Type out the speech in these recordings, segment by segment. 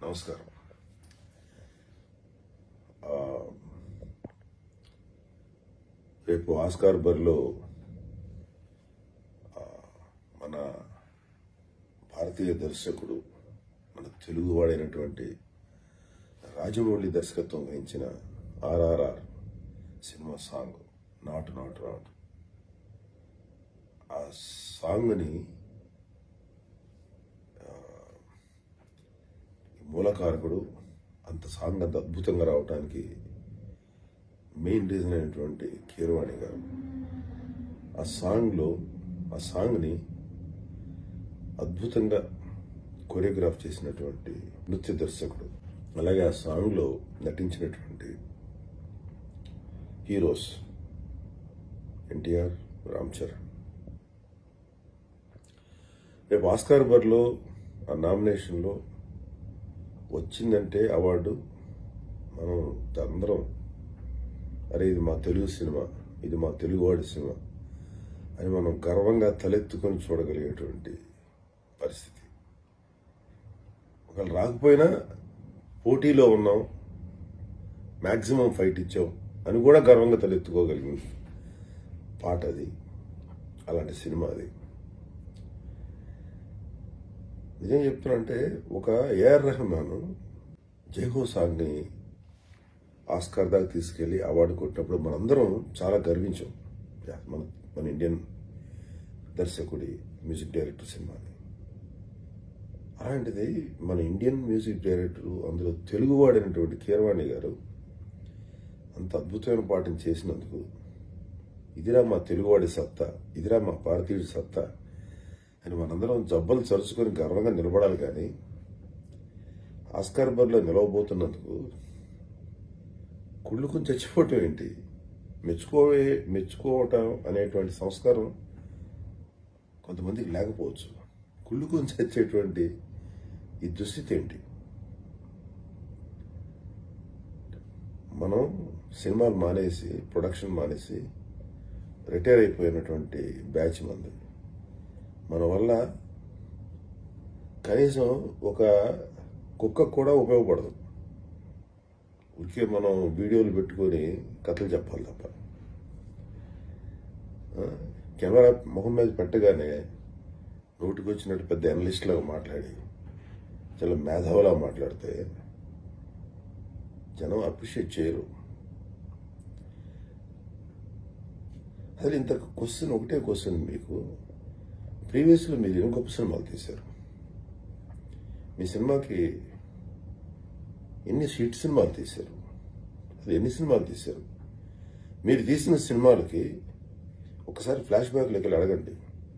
నమస్కారం ఆ, రేపు ఆస్కార్ బరిలో ఆ, మన భారతీయ దర్శకుడు మన తెలుగువాడైనటువంటి రాజమౌళి దర్శకత్వం వహించిన ఆర్ఆర్ఆర్ సినిమా సాంగ్ నాటు నాటు నాటు ఆ సాంగ్ని మూలకారకుడు అంత సాంగ్ అంత అద్భుతంగా రావడానికి మెయిన్ రీజన్ అయినటువంటి కీరవాణి గారు ఆ సాంగ్లో ఆ సాంగ్ని అద్భుతంగా కొరియోగ్రాఫ్ చేసినటువంటి నృత్య దర్శకుడు అలాగే ఆ సాంగ్లో నటించినటువంటి హీరోస్ ఎన్టీఆర్ రామ్ చరణ్ రేపు ఆస్కార్ బర్లో ఆ నామినేషన్లో వచ్చిందంటే అవార్డు మనం అందరం అరే ఇది మా తెలుగు సినిమా ఇది మా తెలుగువాడి సినిమా అని మనం గర్వంగా తలెత్తుకొని చూడగలిగేటువంటి పరిస్థితి ఒకవేళ రాకపోయినా పోటీలో ఉన్నాం మ్యాక్సిమం ఫైట్ ఇచ్చాం అని కూడా గర్వంగా తలెత్తుకోగలిగింది పాట అది అలాంటి సినిమా అది నిజం చెప్తున్నంటే ఒక ఏఆర్ రెహమాన్ జైహో సాంగ్ని ఆస్కార్ దాకా తీసుకెళ్లి అవార్డు కొట్టినప్పుడు మనందరం చాలా గర్వించాం యా, మన మన ఇండియన్ దర్శకుడి మ్యూజిక్ డైరెక్టర్ సినిమాని అలాంటిది మన ఇండియన్ మ్యూజిక్ డైరెక్టర్ అందులో తెలుగువాడైనటువంటి కీరవాణి గారు అంత అద్భుతమైన పాటను చేసినందుకు ఇదిరా మా తెలుగువాడి సత్తా ఇదిరా మా భారతీయుడి సత్తా అని మనందరం జబ్బలు చరుచుకొని గర్వంగా నిలబడాలి కానీ ఆస్కార్ బర్లో నిలవబోతున్నందుకు కుళ్ళుకుని చచ్చిపోవటం ఏంటి మెచ్చుకోవే మెచ్చుకోవటం అనేటువంటి సంస్కారం కొంతమందికి లేకపోవచ్చు కుళ్ళుకుని చచ్చేటువంటి ఈ దుస్థితి ఏంటి మనం సినిమాలు మానేసి ప్రొడక్షన్ మానేసి రిటైర్ అయిపోయినటువంటి బ్యాచ్ మంది మన వల్ల కనీసం ఒక కుక్క కూడా ఉపయోగపడదు ఊరికే మనం వీడియోలు పెట్టుకొని కథలు చెప్పాలి తప్ప ఆ, కెమెరా మొహం మీద పెట్టగానే నోటికి వచ్చినట్టు పెద్ద అనలిస్ట్ లాగా మాట్లాడి చాలా మేధావులా మాట్లాడితే జనం అప్రిషియేట్ చేయరు అసలు ఇంత క్వశ్చన్ ఒకటే క్వశ్చన్ మీకు ప్రీవియస్లో మీరు ఎన్ని గొప్ప సినిమాలు తీశారు మీ సినిమాకి ఎన్ని షీట్ సినిమాలు తీశారు అది ఎన్ని సినిమాలు తీశారు మీరు తీసిన సినిమాలకి ఒకసారి ఫ్లాష్ బ్యాక్లోకి వెళ్ళి అడగండి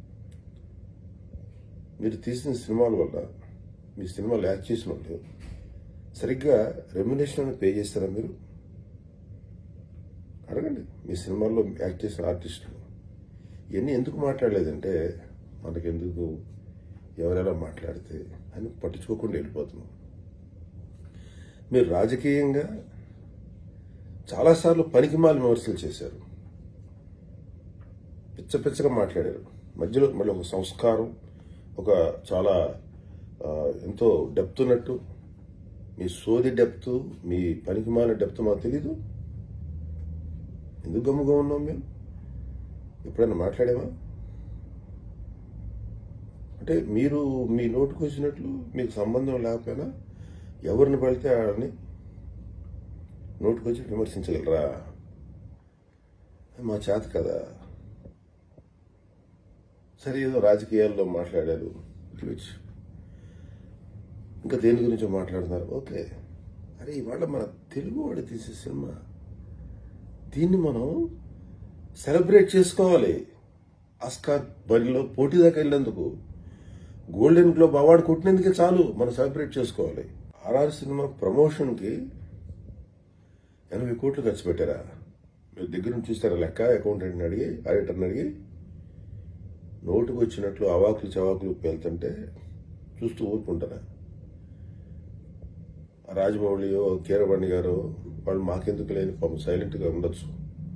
మీరు తీసిన సినిమాల వల్ల మీ సినిమాలు యాక్ట్ చేసిన వాళ్ళు సరిగ్గా రెమ్యునేషన్ పే చేస్తారా మీరు అడగండి మీ సినిమాల్లో యాక్ట్ చేసిన ఆర్టిస్టులు ఇవన్నీ ఎందుకు మాట్లాడలేదంటే మనకెందుకు ఎవరెలా మాట్లాడితే అని పట్టించుకోకుండా వెళ్ళిపోతున్నాం మీరు రాజకీయంగా చాలాసార్లు పనికిమాల విమర్శలు చేశారు పిచ్చ పిచ్చగా మాట్లాడారు మధ్యలో మళ్ళీ ఒక సంస్కారం ఒక చాలా ఆ, ఎంతో డెప్త్ ఉన్నట్టు మీ సోది డెప్త్ మీ పనికిమాల డెప్త్ మాకు తెలీదు ఎందుకు గమ్ముగా ఉన్నాం మేము ఎప్పుడైనా మాట్లాడామా అంటే మీరు మీ నోటుకు వచ్చినట్లు మీకు సంబంధం లేకపోయినా ఎవరిని పడితే వాళ్ళని నోటుకు వచ్చి విమర్శించగలరా మా చేత కదా సరే ఏదో రాజకీయాల్లో మాట్లాడారు విచ్ ఇంకా దేని గురించో మాట్లాడుతున్నారు ఓకే అరే ఇవాళ మన తెలుగు వాడు తీసే సినిమా దీన్ని మనం సెలబ్రేట్ చేసుకోవాలి ఆస్కార్ బరిలో పోటీ దాకా వెళ్ళేందుకు గోల్డెన్ గ్లోబ్ అవార్డు కొట్టినందుకే చాలు మనం సెలబ్రేట్ చేసుకోవాలి ఆర్ఆర్ సినిమా ప్రమోషన్కి ఎనభై కోట్లు ఖర్చు పెట్టారా మీరు దగ్గర నుంచి చూస్తారా లెక్క అకౌంటెంట్ని అడిగి ఆడిటర్ని అడిగి నోటుకు వచ్చినట్లు అవాకులు చవాకులు వెళ్తుంటే చూస్తూ ఊరుకుంటారా రాజమౌళియో కీరవాణి గారు వాళ్ళు మాకెందుకు లేని పాపం సైలెంట్గా ఉండొచ్చు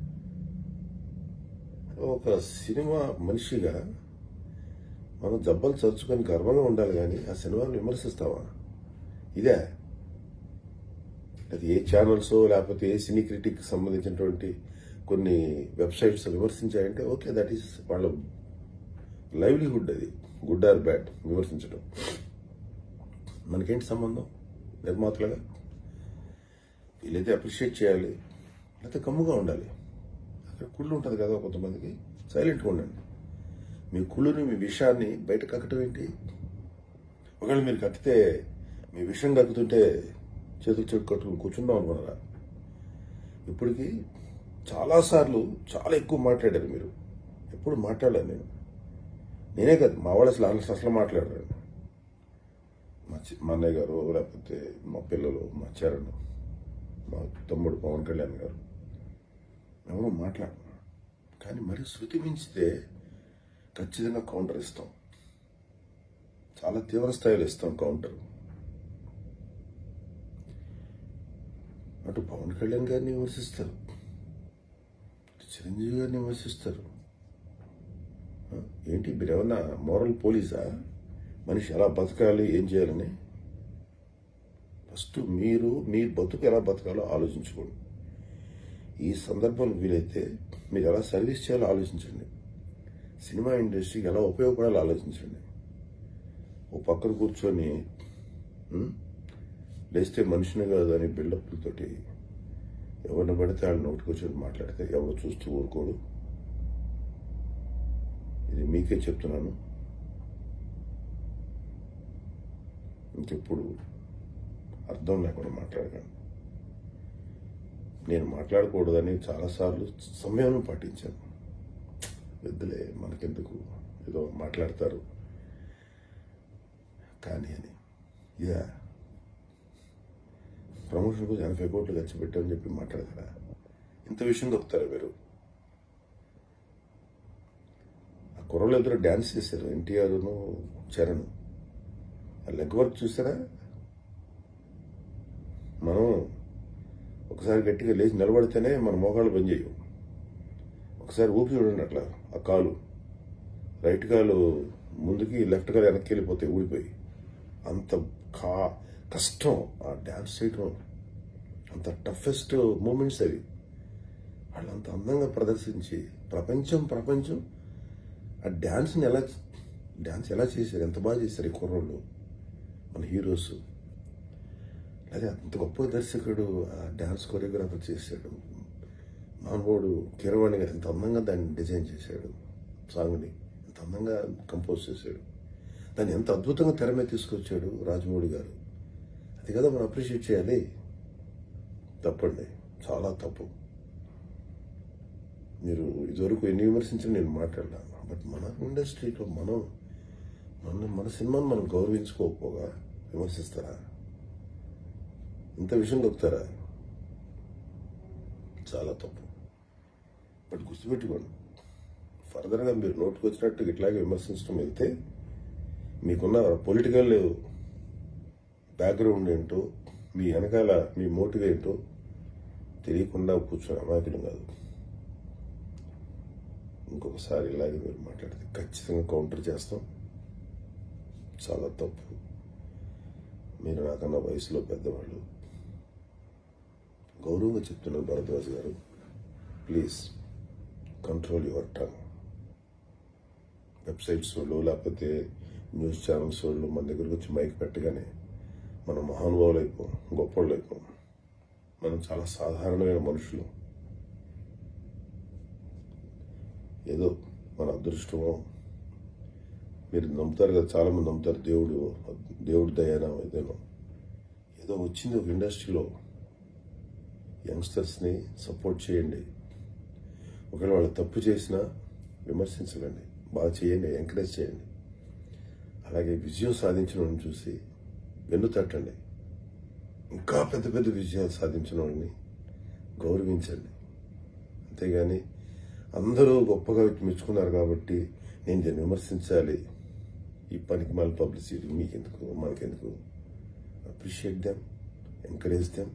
ఒక సినిమా మనిషిగా మనం జబ్బలు చరుచుకొని గర్వంగా ఉండాలి కానీ ఆ సినిమాను విమర్శిస్తావా ఇదే అది ఏ ఛానల్స్ లేకపోతే ఏ సినీ క్రిటిక్ సంబంధించినటువంటి కొన్ని వెబ్సైట్స్ విమర్శించాయంటే ఓకే దట్ ఈస్ వాళ్ళ లైవ్లీహుడ్ అది గుడ్ ఆర్ బ్యాడ్ విమర్శించడం మనకేంటి సంబంధం నిర్మాతలుగా వీళ్ళైతే అప్రిషియేట్ చేయాలి లేకపోతే కమ్ముగా ఉండాలి అక్కడ కుళ్ళు ఉంటుంది కదా కొంతమందికి సైలెంట్గా ఉండండి మీ కుళ్ళుని మీ విషయాన్ని బయట కక్కటం ఏంటి ఒకవేళ మీరు కక్కితే మీ విషయం కక్కుతుంటే చేతులు చెట్టు కట్టుకుని కూర్చుందాం అనుకున్నారా ఇప్పటికి చాలాసార్లు చాలా ఎక్కువ మాట్లాడారు మీరు ఎప్పుడు మాట్లాడలేదు నేను నేనే కాదు మా వాళ్ళు అసలు అసలు అసలు మాట్లాడారు మా చి- మా అన్నయ్య గారు లేకపోతే మా పిల్లలు మా చరణ్ మా తమ్ముడు పవన్ కళ్యాణ్ గారు ఎవరు మాట్లాడరు కానీ మరి శృతి మించితే ఖచ్చితంగా కౌంటర్ ఇస్తాం చాలా తీవ్ర స్థాయిలో ఇస్తాం కౌంటర్ అటు పవన్ కళ్యాణ్ గారిని విమర్శిస్తారు ఇటు చిరంజీవి గారిని విమర్శిస్తారు ఆ, ఏంటి మీరు ఏమన్నా మోరల్ పోలీసా మనిషి ఎలా బతకాలి ఏం చేయాలని ఫస్ట్ మీరు మీ బతుకు ఎలా బతకాలో ఆలోచించుకోండి ఈ సందర్భంలో వీలైతే మీరు ఎలా సర్వీస్ చేయాలో ఆలోచించండి సినిమా ఇండస్ట్రీకి ఎలా ఉపయోగపడాలో ఆలోచించండి ఓ పక్కన కూర్చొని ఉం? లేస్తే మనిషిని కాదు అని బిల్డప్లతోటి ఎవరిని పడితే వాళ్ళు నోటి కూర్చొని మాట్లాడితే ఎవరు చూస్తూ ఊరుకోడు ఇది మీకే చెప్తున్నాను ఇంకెప్పుడు అర్థం లేకుండా మాట్లాడకండి నేను మాట్లాడకూడదని చాలాసార్లు సమయం పాటించాను పెద్దలే మనకెందుకు ఏదో మాట్లాడతారు కానీ అని యా ప్రమోషన్ కోసం ఎనభై కోట్లు ఖర్చు పెట్టామని చెప్పి మాట్లాడతారా ఇంత విషయం చెప్తారా మీరు ఆ కుర్రలు ఇద్దరు డ్యాన్స్ చేశారు ఎన్టీఆర్ను చరణ్ ఆ లెగ్ వర్క్ చూసారా మనం ఒకసారి గట్టిగా లేచి నిలబడితేనే మన మోకాళ్ళు పని చేయవు ఒకసారి ఊపి చూడండి అట్లా ఆ కాలు రైట్ కాలు ముందుకి లెఫ్ట్ కాలు వెనక్కి వెళ్ళిపోతే ఊడిపోయి అంత కా కష్టం ఆ డ్యాన్స్ చేయడం అంత టఫెస్ట్ మూమెంట్స్ అవి వాళ్ళు అంత అందంగా ప్రదర్శించి ప్రపంచం ప్రపంచం ఆ డ్యాన్స్ని ఎలా డ్యాన్స్ ఎలా చేశారు ఎంత బాగా చేశారు ఈ కుర్రోళ్ళు మన హీరోస్ అదే అంత గొప్ప దర్శకుడు ఆ డ్యాన్స్ కొరియోగ్రాఫర్ చేశాడు మానవుడు కీరవాణి గారు ఎంత అందంగా దాన్ని డిజైన్ చేశాడు సాంగ్ని ఎంత అందంగా కంపోజ్ చేశాడు దాన్ని ఎంత అద్భుతంగా తెర మీద తీసుకొచ్చాడు రాజమౌళి గారు అది కదా మనం అప్రిషియేట్ చేయాలి తప్పండి చాలా తప్పు మీరు ఇదివరకు ఎన్ని విమర్శించిన నేను మాట్లాడలా బట్ మన ఇండస్ట్రీలో మనం మన మన సినిమాను మనం గౌరవించుకోకపోగా విమర్శిస్తారా ఇంత విషయం చెప్తారా చాలా తప్పు బట్ గుర్తుపెట్టుకోండి ఫర్దర్గా మీరు నోటుకు వచ్చినట్టు ఇట్లాగే విమర్శించడం వెళ్తే మీకున్న పొలిటికల్ బ్యాక్గ్రౌండ్ ఏంటో మీ వెనకాల మీ మోటివ్ ఏంటో తెలియకుండా కూర్చొని అమాయకులు కాదు ఇంకొకసారి ఇలాగే మీరు మాట్లాడితే ఖచ్చితంగా కౌంటర్ చేస్తాం చాలా తప్పు మీరు నాకన్నా వయసులో పెద్దవాళ్ళు గౌరవంగా చెప్తున్నాను భరద్వాజ్ గారు please control your tongue websites వాళ్ళు లేకపోతే న్యూస్ ఛానల్స్ వాళ్ళు మన దగ్గరకు వచ్చి మైక్ పెట్టగానే మనం మహానుభావులు అయిపోం గొప్పవాళ్ళు అయిపోం మనం చాలా సాధారణమైన మనుషులు ఏదో మన అదృష్టమో మీరు నమ్ముతారు కదా చాలా మంది నమ్ముతారు దేవుడు దేవుడి దయానం ఏదేనో ఏదో వచ్చింది ఒక ఇండస్ట్రీలో యంగ్స్టర్స్ని సపోర్ట్ చేయండి ఒకవేళ వాళ్ళు తప్పు చేసినా విమర్శించకండి బాగా చేయండి ఎంకరేజ్ చేయండి అలాగే విజయం సాధించిన వాళ్ళని చూసి వెన్ను తట్టండి ఇంకా పెద్ద పెద్ద విజయాలు సాధించిన వాళ్ళని గౌరవించండి అంతేగాని అందరూ గొప్పగా మెచ్చుకున్నారు కాబట్టి నేను దీన్ని విమర్శించాలి ఈ పనికి మళ్ళీ పబ్లిసిటీ మీకెందుకు మనకెందుకు appreciate them encourage them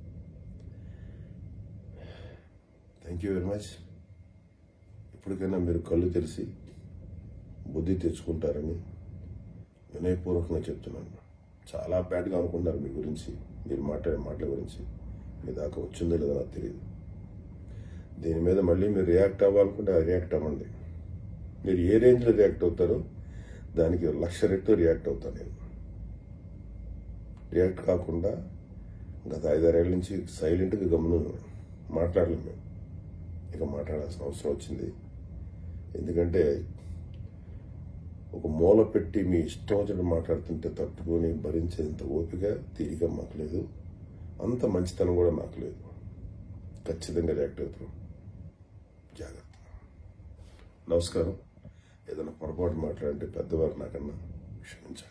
thank you very much ఇప్పటికైనా మీరు కళ్ళు తెరిచి బుద్ధి తెచ్చుకుంటారని వినయపూర్వకంగా చెప్తున్నాను చాలా బ్యాడ్గా అనుకున్నారు మీ గురించి మీరు మాట్లాడే మాటల గురించి మీ దాకా వచ్చిందో లేదో నాకు తెలియదు దీని మీద మళ్ళీ మీరు రియాక్ట్ అవ్వాలనుకుంటే రియాక్ట్ అవ్వండి మీరు ఏ రేంజ్లో రియాక్ట్ అవుతారో దానికి లక్ష రెట్లు రియాక్ట్ అవుతాను నేను రియాక్ట్ కాకుండా గత ఐదారేళ్ళ నుంచి సైలెంట్గా గమనం మాట్లాడలేము మేము ఇక మాట్లాడాల్సిన అవసరం వచ్చింది ఎందుకంటే ఒక మూల పెట్టి మీ ఇష్టం వచ్చినట్టు మాట్లాడుతుంటే తట్టుకొని భరించేంత ఓపిక తీరిక మాకు లేదు అంత మంచితనం కూడా నాకు లేదు ఖచ్చితంగా రియాక్ట్ అవుతాం జాగ్రత్త నమస్కారం ఏదైనా పొరపాటు మాట్లాడంటే పెద్దవారు నాకన్నా క్షమించాలి